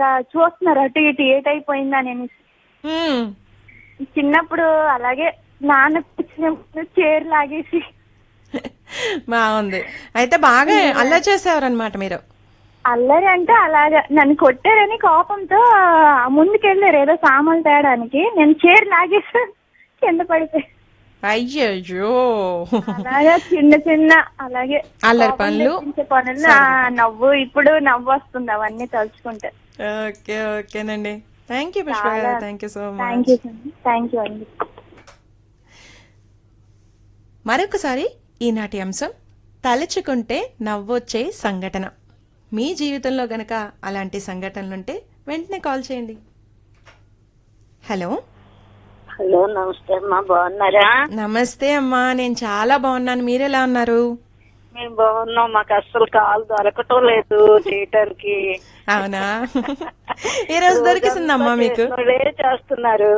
ఇంకా చూస్తున్నారు అటు ఇటు ఏటైపోయిందా అని ఉమ్. చిన్నప్పుడు అలాగే నాన్న కూర్చున్నప్పుడు చైర్ లాగేసి బాగుంది అయితే బాగా అల్లరి చేసేవారనమాట మీరు అల్లరి అంటే అలాగా నన్ను కొట్టారని కోపంతో ముందుకెళ్ళారు ఏదో సామాన్లు తేడానికి నేను చైర్ లాగేసి కింద పడిపోయి అయ్యయ్యో అలాగా చిన్న చిన్న అలాగే అల్లరి కోపం పనులు? తెప్పించే పనులు ఆ, నవ్వు ఇప్పుడు నవ్వు వస్తుంది అవన్నీ తలుచుకుంటే ఓకే ఓకేనండి thank you Pushpa garu thank you so thank much you thank you అండి మరొకసారి ఈనాటి అంశం తలుచుకుంటే నవ్వొచ్చే సంఘటన మీ జీవితంలో గనక అలాంటి సంఘటనలుంటే వెంటనే కాల్ చేయండి హలో హలో నమస్తే అమ్మా బాగున్నారా నమస్తే అమ్మా నేను చాలా బాగున్నాను మీరెలా ఉన్నారు మేము బాగున్నాం మాకు అస్సలు కాల్ దొరకటం లేదు చేయటానికి అవునా ఈ రోజు దొరికిసిందమ్మా మీకు చేసినోళ్ళే చేస్తున్నారు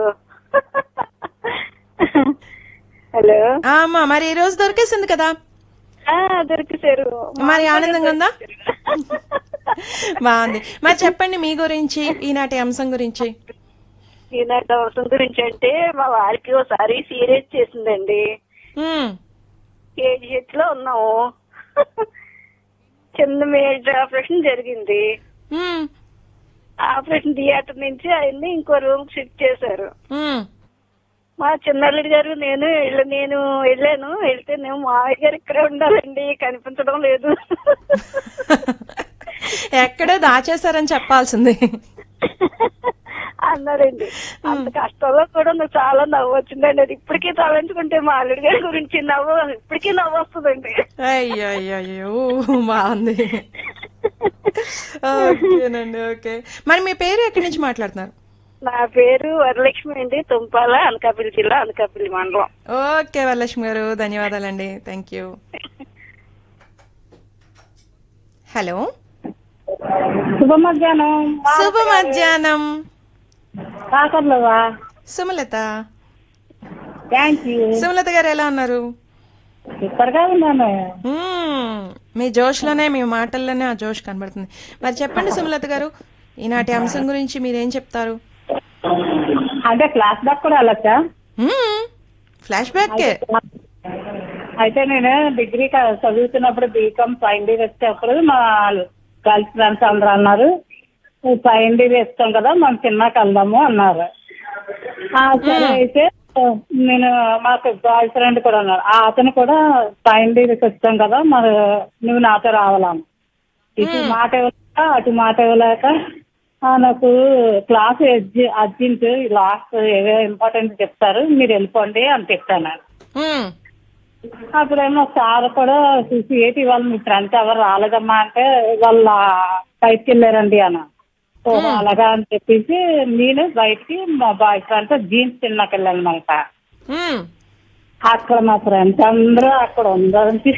హలో ఆ, అమ్మా మరి ఈ రోజు దొరికేసింది కదా ఆ, దొరికేశారు మరి ఆనందంగా ఉందా బాగుంది మరి చెప్పండి మీ గురించి ఈనాటి అంశం గురించి ఈనాటి అవసరం గురించి అంటే మా వారికి ఒకసారి సీరియస్ చేసిందండి ఉమ్, కేజీహెచ్ లో ఉన్నాము చిన్న మేజర్ ఆపరేషన్ జరిగింది ఉమ్, ఆపరేషన్ థియేటర్ నుంచి ఆయన్ని ఇంకో రూమ్ షిఫ్ట్ చేశారు ఉమ్. మా చిన్నల్లుడి గారు నేను వెళ్ళ- నేను వెళ్ళాను వెళ్తే నేను మావయ్య గారు ఇక్కడే ఉండాలండి కనిపించడం లేదు ఎక్కడో దాచేశారని చెప్పాల్సింది అన్నారండి అంత కష్టంలో కూడా నాకు చాలా నవ్వు వచ్చిందండి అది ఇప్పటికీ తలంచుకుంటే మా అల్లుడి గారి గురించి నవ్వు ఇప్పటికీ నవ్వు వస్తుందండి అయ్యో అయ్యో అయ్యో బాగుంది ఓకేనండి ఓకే మరి మీ పేరు ఎక్కడి నుంచి మాట్లాడుతున్నారు నా పేరు వరలక్ష్మి అండి తుంపాల అనకాపల్లి జిల్లా అనకాపల్లి మండలం ఓకే వరలక్ష్మి గారు ధన్యవాదాలండి థ్యాంక్ యూ హలో శుభ మధ్యాహ్నం శుభ మధ్యాహ్నం కాకర్లవా సుమలత థ్యాంక్ యూ సుమలత గారు ఎలా ఉన్నారు సూపర్ గా ఉన్నాను మ్మ్. మీ జోష్లోనే మీ మాటల్లోనే ఆ జోష్ కనబడుతుంది మరి చెప్పండి సుమలత గారు ఈనాటి అంశం గురించి మీరేం చెప్తారు అంటే క్లాస్ దాకా కూడా వెళ్ళొచ్చా ఫ్లాష్ బ్యాక్ అయితే నేను డిగ్రీ క- చదువుతున్నప్పుడు బీకామ్ ఫైనల్ ఇయర్ వచ్చేటప్పుడు మా గర్ల్స్ ఫ్రెండ్స్ అందరూ అన్నారు ఫైనల్ ఇయర్ ఇస్తాం కదా మనం సినిమాకి వెళ్దాము అన్నారు ఆ, సరే అయితే నేను మాకు గర్ల్ ఫ్రెండ్ కూడా ఉన్నారు ఆ అతను కూడా ఫైనల్ ఇయర్కి వచ్చాం కదా మరి నువ్వు నాతో రావాలని ఇటు మాట ఇవ్వలేక అటు మాట ఇవ్వలేక ఆ, నాకు క్లాస్ అర్జెంట్ లాస్ట్ ఏవో ఇంపార్టెంట్ చెప్తారు మీరు వెళ్ళిపోండి అని చెప్తాను మ్మ్. అప్పుడేమో సార్ కూడా చూసి ఏంటి ఇవాళ మీ ఫ్రెండ్స్ ఎవరు రాలేదమ్మా అంటే వాళ్ళ బయటికి వెళ్ళారండి అన్న ఓహో అలాగా అని చెప్పేసి నేను బయటికి మా బాయ్ ఫ్రెండ్స్ జీన్స్ తిన్నాక వెళ్ళానమాట మ్మ్. అక్కడ మా ఫ్రెండ్స్ అందరూ అక్కడ ఉందని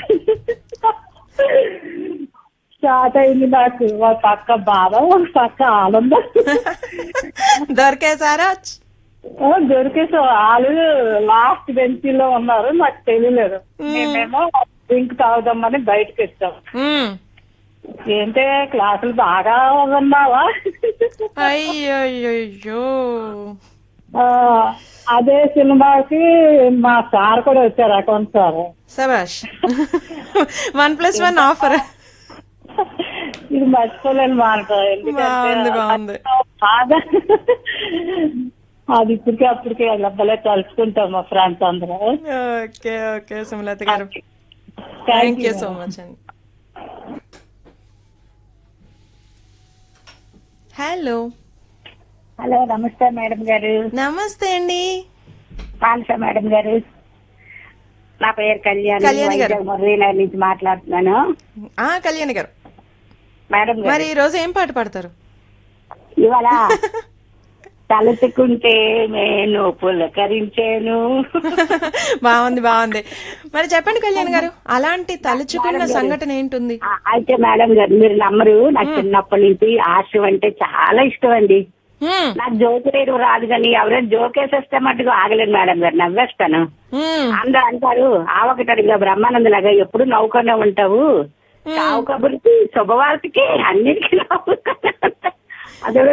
స్టార్ట్ అయింది నాకు ఒక పక్క బాధ ఒక పక్క ఆనందం దొరికేసారా ఓ, దొరికేసి వాళ్ళు లాస్ట్ బెంచ్ లో ఉన్నారు నాకు తెలియలేదు మేమేమో డ్రింక్ తాగుదామని బయటకు వచ్చాం మ్మ్. ఏంటే క్లాసులు బాగా ఉన్నావా అయ్యయ్యో ఆ, అదే సినిమాకి మా సార్ కూడా వచ్చారు అకౌంట్ సార్ సబాష్ వన్ ప్లస్ వన్ ఆఫర్ ఇది మర్చిపోలేను మాట బాగుంది బాగుంది బాగా అది ఇప్పటికే అప్పటికే అలా తలుచుకుంటాం మా ఫ్రెండ్స్ అందరూ okay okay Sumalatha garu thank you so much అండి హలో హలో నమస్తే మేడం గారు నమస్తే అండి మానస మేడం గారు నా పేరు కళ్యాణి కళ్యాణి గారు. వైజాగ్ మురళీనగర్ నుంచి మాట్లాడుతున్నాను ఆ కళ్యాణి గారు మేడం గారు మరి ఈ రోజు ఏం పాట పాడతారు ఇవాళ తలెత్తుకుంటే నేను పులకరించాను బాగుంది బాగుంది మరి చెప్పండి కళ్యాణ్ గారు అలాంటి తలుచుకున్న సంఘటన ఏంటుంది ఆ, అయితే మేడం గారు మీరు నమ్మరు నాకు చిన్నప్పటి నుంచి ఆశయం అంటే చాలా ఇష్టం అండి హ్మ్, నాకు జోకు వేయడం రాదు కానీ ఎవరైనా జోకేసేస్తే మట్టుకు ఆగలేదు మేడం గారు నవ్వేస్తాను హ్మ్, అందరూ అంటారు ఆవకటారు ఇంకా బ్రహ్మానంద లాగా ఎప్పుడు నవ్వుకునే ఉంటావు చావు కబుర్కి శుభవార్తకి అన్నిటికీ నవ్వుకునే ఉంటావు. అదే